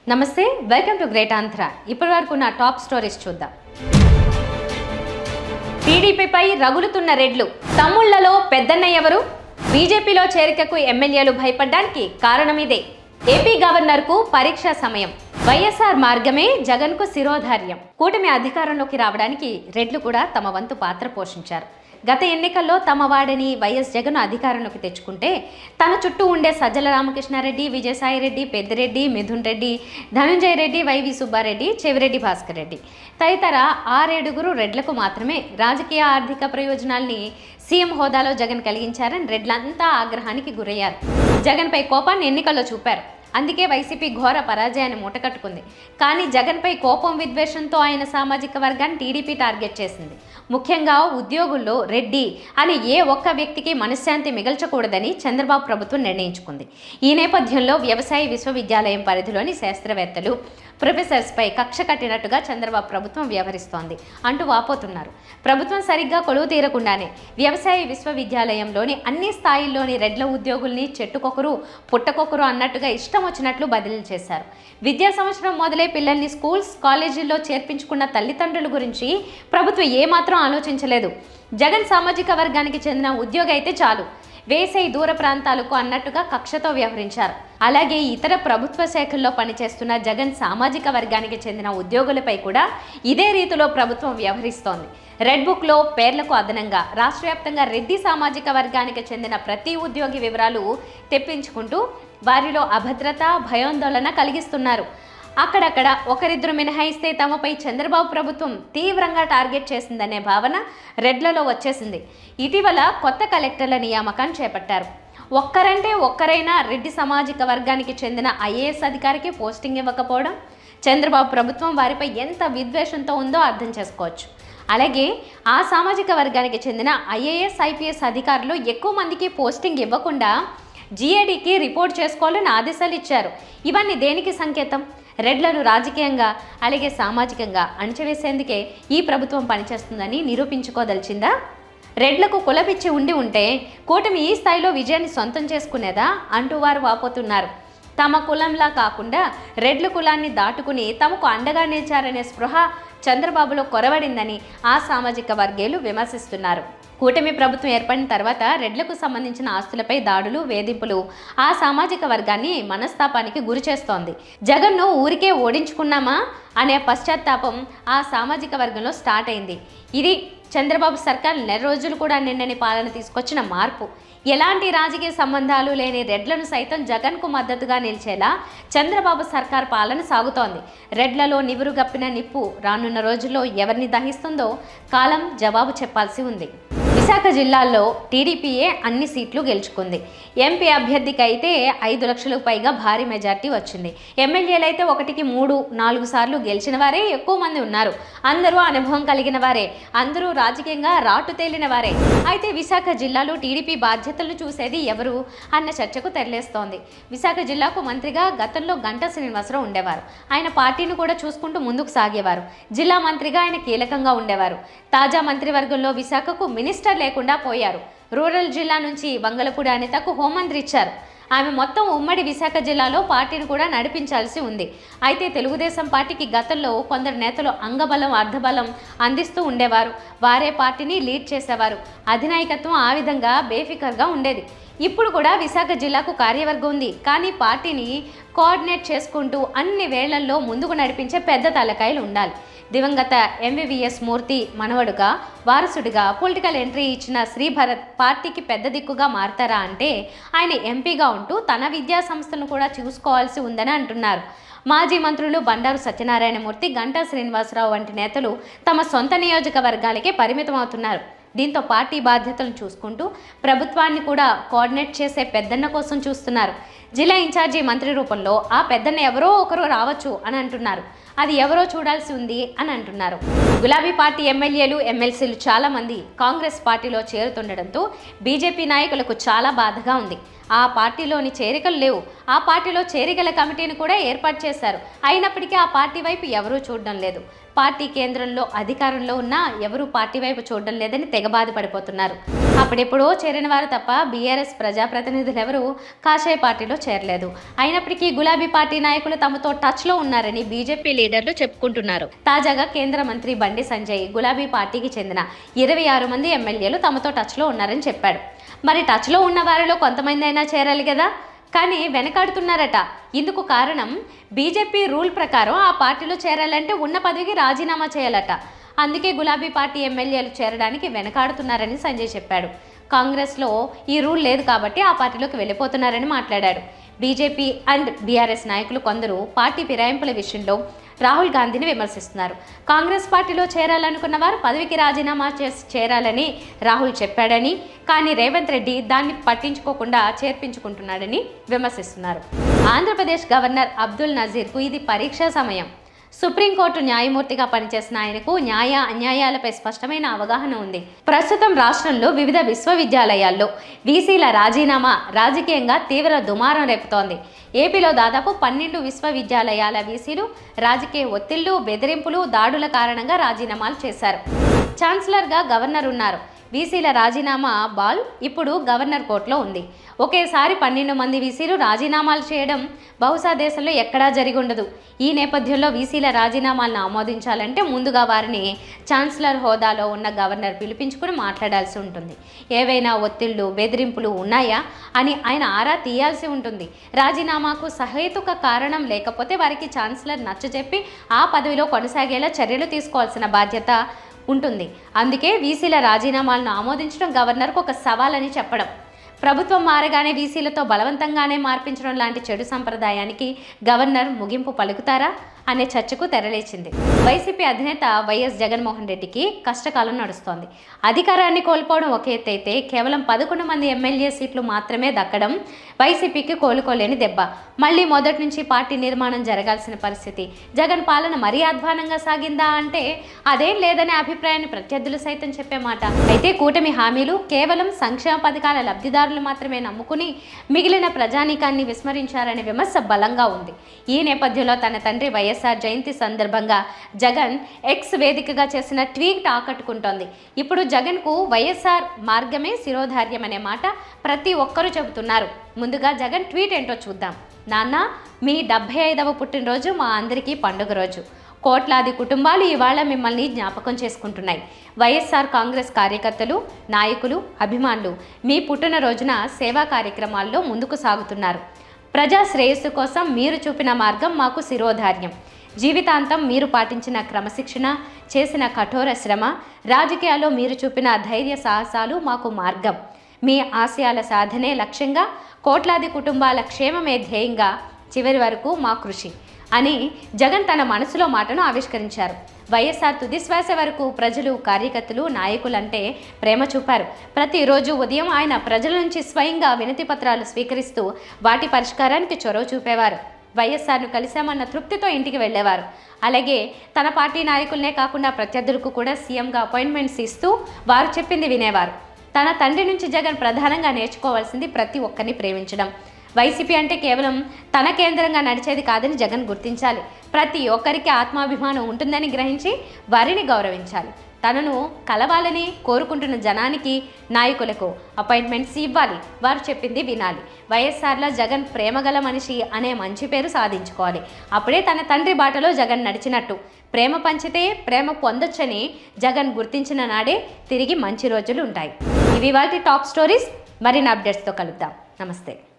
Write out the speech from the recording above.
నమస్తే welcome to great Andhra ఇప్పటి వరకు నా టాప్ స్టోరీస్ చూద్దాం టీడీపీపై రగులుతున్న రెడ్లు తమ్ముళ్లలో పెద్దన్న ఎవరు బీజేపీలో చేరికకు ఎమ్మెల్యేలు భయపడ్డానికి కారణం ఇదే ఏపీ గవర్నర్కు పరీక్షా సమయం వైఎస్ఆర్ మార్గమే జగన్కు శిరోధార్యం కూటమి అధికారంలోకి రావడానికి రెడ్లు కూడా తమ వంతు పాత్ర పోషించారు గత ఎన్నికల్లో తమ వాడిని వైఎస్ జగన్ అధికారంలోకి తెచ్చుకుంటే తన చుట్టూ ఉండే సజ్జల రామకృష్ణారెడ్డి విజయసాయిరెడ్డి పెద్దిరెడ్డి మిథున్ రెడ్డి ధనుంజయ రెడ్డి వైవి సుబ్బారెడ్డి చెవిరెడ్డి భాస్కర్ రెడ్డి తదితర ఆరేడుగురు రెడ్లకు మాత్రమే రాజకీయ ఆర్థిక ప్రయోజనాల్ని సీఎం హోదాలో జగన్ కలిగించారని రెడ్లంతా ఆగ్రహానికి గురయ్యారు జగన్పై కోపాన్ని ఎన్నికల్లో చూపారు అందుకే వైసీపీ ఘోర పరాజయాన్ని మూటకట్టుకుంది కానీ జగన్పై కోపం విద్వేషంతో ఆయన సామాజిక వర్గాన్ని టీడీపీ టార్గెట్ చేసింది ముఖ్యంగా ఉద్యోగుల్లో రెడ్డి అని ఏ ఒక్క వ్యక్తికి మనశ్శాంతి మిగల్చకూడదని చంద్రబాబు ప్రభుత్వం నిర్ణయించుకుంది ఈ నేపథ్యంలో వ్యవసాయ విశ్వవిద్యాలయం పరిధిలోని శాస్త్రవేత్తలు ప్రొఫెసర్స్పై కక్ష కట్టినట్టుగా చంద్రబాబు ప్రభుత్వం వ్యవహరిస్తోంది అంటూ వాపోతున్నారు ప్రభుత్వం సరిగ్గా కొలువు తీరకుండానే వ్యవసాయ విశ్వవిద్యాలయంలోని అన్ని స్థాయిల్లోని రెడ్ల ఉద్యోగుల్ని చెట్టుకొకరు పుట్టకొకరు అన్నట్టుగా ఇష్టం వచ్చినట్లు బదిలీ చేశారు విద్యా సంవత్సరం మొదలై పిల్లల్ని స్కూల్స్ కాలేజీల్లో చేర్పించుకున్న తల్లిదండ్రుల గురించి ప్రభుత్వం ఏమాత్రం ఆలోచించలేదు జగన్ సామాజిక వర్గానికి చెందిన ఉద్యోగి అయితే చాలు వేసై దూర ప్రాంతాలకు అన్నట్టుగా కక్షతో వ్యవహరించారు అలాగే ఇతర ప్రభుత్వ శాఖల్లో పనిచేస్తున్న జగన్ సామాజిక వర్గానికి చెందిన ఉద్యోగులపై కూడా ఇదే రీతిలో ప్రభుత్వం వ్యవహరిస్తోంది రెడ్ బుక్లో పేర్లకు అదనంగా రాష్ట్ర వ్యాప్తంగా రెడ్డి సామాజిక వర్గానికి చెందిన ప్రతి ఉద్యోగి వివరాలు తెప్పించుకుంటూ వారిలో అభద్రత భయాందోళన కలిగిస్తున్నారు అక్కడక్కడ ఒకరిద్దరు మినహాయిస్తే తమపై చంద్రబాబు ప్రభుత్వం తీవ్రంగా టార్గెట్ చేసిందనే భావన రెడ్లలో వచ్చేసింది ఇటీవల కొత్త కలెక్టర్ల నియామకాన్ని చేపట్టారు ఒక్కరంటే ఒక్కరైనా రెడ్డి సామాజిక వర్గానికి చెందిన ఐఏఎస్ అధికారికి పోస్టింగ్ ఇవ్వకపోవడం చంద్రబాబు ప్రభుత్వం వారిపై ఎంత విద్వేషంతో ఉందో అర్థం చేసుకోవచ్చు అలాగే ఆ సామాజిక వర్గానికి చెందిన ఐఏఎస్ ఐపీఎస్ అధికారులు ఎక్కువ మందికి పోస్టింగ్ ఇవ్వకుండా జీఏడీకి రిపోర్ట్ చేసుకోవాలని ఆదేశాలు ఇచ్చారు ఇవన్నీ దేనికి సంకేతం రెడ్లను రాజకీయంగా అలాగే సామాజికంగా అణచివేసేందుకే ఈ ప్రభుత్వం పనిచేస్తుందని నిరూపించుకోదలిచిందా రెడ్లకు కులపిచ్చి ఉండి ఉంటే కూటమి ఈ స్థాయిలో విజయాన్ని సొంతం చేసుకునేదా అంటూ వారు వాపోతున్నారు తమ కులంలా కాకుండా రెడ్ల కులాన్ని దాటుకుని తమకు అండగా నిలిచారనే స్పృహ చంద్రబాబులో కొరవడిందని ఆ సామాజిక వర్గీయులు విమర్శిస్తున్నారు కూటమి ప్రభుత్వం ఏర్పడిన తర్వాత రెడ్లకు సంబంధించిన ఆస్తులపై దాడులు వేధింపులు ఆ సామాజిక వర్గాన్ని మనస్తాపానికి గురి చేస్తోంది జగన్ను ఊరికే ఓడించుకున్నామా అనే పశ్చాత్తాపం ఆ సామాజిక వర్గంలో స్టార్ట్ అయింది ఇది చంద్రబాబు సర్కార్ నెల రోజులు కూడా నిన్నని పాలన తీసుకొచ్చిన మార్పు ఎలాంటి రాజకీయ సంబంధాలు లేని రెడ్లను సైతం జగన్కు మద్దతుగా నిలిచేలా చంద్రబాబు సర్కార్ పాలన సాగుతోంది రెడ్లలో నివురు గప్పిన నిప్పు రానున్న రోజుల్లో ఎవరిని దహిస్తుందో కాలం జవాబు చెప్పాల్సి ఉంది విశాఖ జిల్లాలో టీడీపీయే అన్ని సీట్లు గెలుచుకుంది ఎంపీ అభ్యర్థికి అయితే ఐదు లక్షలకు పైగా భారీ మెజార్టీ వచ్చింది ఎమ్మెల్యేలు అయితే ఒకటికి మూడు నాలుగు సార్లు గెలిచిన వారే ఎక్కువ మంది ఉన్నారు అందరూ అనుభవం కలిగిన వారే అందరూ రాజకీయంగా రాటు తేలిన వారే అయితే విశాఖ జిల్లాలో టీడీపీ బాధ్యతలను చూసేది ఎవరు అన్న చర్చకు తెరలేస్తోంది విశాఖ జిల్లాకు మంత్రిగా గతంలో గంటా శ్రీనివాసరావు ఉండేవారు ఆయన పార్టీని కూడా చూసుకుంటూ ముందుకు సాగేవారు జిల్లా మంత్రిగా ఆయన కీలకంగా ఉండేవారు తాజా మంత్రివర్గంలో విశాఖకు మినిస్టర్ లేకుండా పోయారు రూరల్ జిల్లా నుంచి వంగలపూడి అనితకు హోంమంత్రి ఇచ్చారు ఆమె మొత్తం ఉమ్మడి విశాఖ జిల్లాలో పార్టీని కూడా నడిపించాల్సి ఉంది అయితే తెలుగుదేశం పార్టీకి గతంలో కొందరు నేతలు అంగబలం అర్ధబలం అందిస్తూ ఉండేవారు వారే పార్టీని లీడ్ చేసేవారు అధినాయకత్వం ఆ విధంగా బేఫికర్గా ఉండేది ఇప్పుడు కూడా విశాఖ జిల్లాకు కార్యవర్గం ఉంది కానీ పార్టీని కోఆర్డినేట్ చేసుకుంటూ అన్ని వేళ్లల్లో ముందుకు నడిపించే పెద్ద తలకాయలు ఉండాలి దివంగత ఎంవివిఎస్ మూర్తి మనవడుగా వారసుడిగా పొలిటికల్ ఎంట్రీ ఇచ్చిన శ్రీభరత్ పార్టీకి పెద్ద దిక్కుగా మారతారా అంటే ఆయన ఎంపీగా ఉంటూ తన విద్యా సంస్థను కూడా చూసుకోవాల్సి ఉందని అంటున్నారు మాజీ మంత్రులు బండారు సత్యనారాయణమూర్తి గంటా శ్రీనివాసరావు వంటి నేతలు తమ సొంత నియోజకవర్గాలకే పరిమితం అవుతున్నారు దీంతో పార్టీ బాధ్యతలను చూసుకుంటూ ప్రభుత్వాన్ని కూడా కోఆర్డినేట్ చేసే పెద్దన్న కోసం చూస్తున్నారు జిల్లా ఇన్ఛార్జి మంత్రి రూపంలో ఆ పెద్దన్న ఎవరో ఒకరు రావచ్చు అని అంటున్నారు అది ఎవరో చూడాల్సి ఉంది అని అంటున్నారు గులాబీ పార్టీ ఎమ్మెల్యేలు ఎమ్మెల్సీలు చాలా మంది కాంగ్రెస్ పార్టీలో చేరుతుండడంతో బీజేపీ నాయకులకు చాలా బాధగా ఉంది ఆ పార్టీలోని చేరికలు లేవు ఆ పార్టీలో చేరికల కమిటీని కూడా ఏర్పాటు చేశారు అయినప్పటికీ ఆ పార్టీ వైపు ఎవరూ చూడడం లేదు పార్టీ కేంద్రంలో అధికారంలో ఉన్నా ఎవరూ పార్టీ వైపు చూడడం లేదని తెగ బాధపడిపోతున్నారు అప్పుడెప్పుడో చేరిన వారు తప్ప బీఆర్ఎస్ ప్రజాప్రతినిధులు ఎవరూ కాషాయ పార్టీలో చేరలేదు అయినప్పటికీ గులాబీ పార్టీ నాయకులు తమతో టచ్లో ఉన్నారని బీజేపీ లీడర్లు చెప్పుకుంటున్నారు తాజాగా కేంద్ర మంత్రి బండి సంజయ్ గులాబీ పార్టీకి చెందిన ఇరవై ఆరు మంది ఎమ్మెల్యేలు తమతో టచ్లో ఉన్నారని చెప్పాడు మరి టచ్లో ఉన్న వారిలో కొంతమంది అయినా చేరాలి కదా కానీ వెనకాడుతున్నారట ఇందుకు కారణం బీజేపీ రూల్ ప్రకారం ఆ పార్టీలో చేరాలంటే ఉన్న పదవికి రాజీనామా చేయాలట అందుకే గులాబీ పార్టీ ఎమ్మెల్యేలు చేరడానికి వెనకాడుతున్నారని సంజయ్ చెప్పాడు కాంగ్రెస్లో ఈ రూల్ లేదు కాబట్టి ఆ పార్టీలోకి వెళ్ళిపోతున్నారని మాట్లాడాడు బీజేపీ అండ్ బీఆర్ఎస్ నాయకులు కొందరు పార్టీ ఫిరాయింపుల విషయంలో రాహుల్ గాంధీని విమర్శిస్తున్నారు కాంగ్రెస్ పార్టీలో చేరాలనుకున్న వారు పదవికి రాజీనామా చేసి చేరాలని రాహుల్ చెప్పాడని కానీ రేవంత్ రెడ్డి దాన్ని పట్టించుకోకుండా చేర్పించుకుంటున్నాడని విమర్శిస్తున్నారు ఆంధ్రప్రదేశ్ గవర్నర్ అబ్దుల్ నజీర్కు ఇది పరీక్షా సమయం సుప్రీంకోర్టు న్యాయమూర్తిగా పనిచేసిన ఆయనకు న్యాయ అన్యాయాలపై స్పష్టమైన అవగాహన ఉంది ప్రస్తుతం రాష్ట్రంలో వివిధ విశ్వవిద్యాలయాల్లో వీసీల రాజీనామా రాజకీయంగా తీవ్ర దుమారం రేపుతోంది ఏపీలో దాదాపు పన్నెండు విశ్వవిద్యాలయాల వీసీలు రాజకీయ ఒత్తిళ్లు బెదిరింపులు దాడుల కారణంగా రాజీనామాలు చేశారు ఛాన్సలర్గా గవర్నర్ ఉన్నారు వీసీల రాజీనామా బాల్ ఇప్పుడు గవర్నర్ కోర్టులో ఉంది ఒకేసారి పన్నెండు మంది వీసీలు రాజీనామాలు చేయడం బహుశా దేశంలో ఎక్కడా జరిగి ఉండదు ఈ నేపథ్యంలో వీసీల రాజీనామాలను ఆమోదించాలంటే ముందుగా వారిని ఛాన్సలర్ హోదాలో ఉన్న గవర్నర్ పిలిపించుకుని మాట్లాడాల్సి ఉంటుంది ఏవైనా ఒత్తిళ్లు బెదిరింపులు ఉన్నాయా అని ఆయన ఆరా తీయాల్సి ఉంటుంది రాజీనామాకు సహేతుక కారణం లేకపోతే వారికి ఛాన్సలర్ నచ్చజెప్పి ఆ పదవిలో కొనసాగేలా చర్యలు తీసుకోవాల్సిన బాధ్యత ఉంటుంది అందుకే వీసీల రాజీనామాలను ఆమోదించడం గవర్నర్కు ఒక సవాలని చెప్పడం ప్రభుత్వం మారగానే వీసీలతో బలవంతంగానే మార్పించడం లాంటి చెడు సంప్రదాయానికి గవర్నర్ ముగింపు పలుకుతారా అనే చర్చకు తెరలేచింది వైసీపీ అధినేత వైఎస్ జగన్మోహన్ రెడ్డికి కష్టకాలం నడుస్తోంది అధికారాన్ని కోల్పోవడం ఒక ఎత్తు అయితే కేవలం పదకొండు మంది ఎమ్మెల్యే సీట్లు మాత్రమే దక్కడం వైసీపీకి కోలుకోలేని దెబ్బ మళ్ళీ మొదటి నుంచి పార్టీ నిర్మాణం జరగాల్సిన పరిస్థితి జగన్ పాలన మరీ అధ్వానంగా సాగిందా అంటే అదేం లేదనే అభిప్రాయాన్ని ప్రత్యర్థులు సైతం చెప్పే మాట అయితే కూటమి హామీలు కేవలం సంక్షేమ పథకాల లబ్ధిదారులు మాత్రమే నమ్ముకుని మిగిలిన ప్రజానీకాన్ని విస్మరించారనే విమర్శ బలంగా ఉంది ఈ నేపథ్యంలో తన తండ్రి వైఎస్ఆర్ జయంతి సందర్భంగా జగన్ ఎక్స్ వేదికగా చేసిన ట్వీట్ ఆకట్టుకుంటోంది ఇప్పుడు జగన్కు వైఎస్ఆర్ మార్గమే శిరోధార్యం అనే మాట ప్రతి ఒక్కరూ చెబుతున్నారు ముందుగా జగన్ ట్వీట్ ఏంటో చూద్దాం నాన్న మీ డెబ్భై ఐదవ పుట్టినరోజు మా అందరికీ పండుగ రోజు కోట్లాది కుటుంబాలు ఇవాళ మిమ్మల్ని జ్ఞాపకం చేసుకుంటున్నాయి వైఎస్ఆర్ కాంగ్రెస్ కార్యకర్తలు నాయకులు అభిమానులు మీ పుట్టినరోజున సేవా కార్యక్రమాల్లో ముందుకు సాగుతున్నారు ప్రజా శ్రేయస్సు కోసం మీరు చూపిన మార్గం మాకు శిరోధార్యం జీవితాంతం మీరు పాటించిన క్రమశిక్షణ చేసిన కఠోర శ్రమ రాజకీయాల్లో మీరు చూపిన ధైర్య సాహసాలు మాకు మార్గం మీ ఆశయాల సాధనే లక్ష్యంగా కోట్లాది కుటుంబాల క్షేమమే ధ్యేయంగా చివరి వరకు మా కృషి అని జగన్ తన మనసులో మాటను ఆవిష్కరించారు వైఎస్ఆర్ తుదిశ్వాస వరకు ప్రజలు కార్యకర్తలు నాయకులంటే ప్రేమ చూపారు ప్రతిరోజు ఉదయం ఆయన ప్రజల నుంచి స్వయంగా వినతి పత్రాలు స్వీకరిస్తూ వాటి పరిష్కారానికి చొరవ చూపేవారు వైఎస్ఆర్ను కలిశామన్న తృప్తితో ఇంటికి వెళ్ళేవారు అలాగే తన పార్టీ నాయకులనే కాకుండా ప్రత్యర్థులకు కూడా సీఎంగా అపాయింట్మెంట్స్ ఇస్తూ వారు చెప్పింది వినేవారు తన తండ్రి నుంచి జగన్ ప్రధానంగా నేర్చుకోవాల్సింది ప్రతి ఒక్కరిని ప్రేమించడం వైసీపీ అంటే కేవలం తన కేంద్రంగా నడిచేది కాదని జగన్ గుర్తించాలి ప్రతి ఒక్కరికి ఆత్మాభిమానం ఉంటుందని గ్రహించి వారిని గౌరవించాలి తనను కలవాలని కోరుకుంటున్న జనానికి నాయకులకు అపాయింట్మెంట్స్ ఇవ్వాలి వారు చెప్పింది వినాలి వైఎస్ఆర్లో జగన్ ప్రేమగల మనిషి అనే మంచి పేరు సాధించుకోవాలి అప్పుడే తన తండ్రి బాటలో జగన్ నడిచినట్టు ప్రేమ పంచితే ప్రేమ పొందొచ్చని జగన్ గుర్తించిన నాడే తిరిగి మంచి రోజులు ఉంటాయి ఇవి వాటి టాప్ స్టోరీస్ మరిన్ని అప్డేట్స్తో కలుద్దాం నమస్తే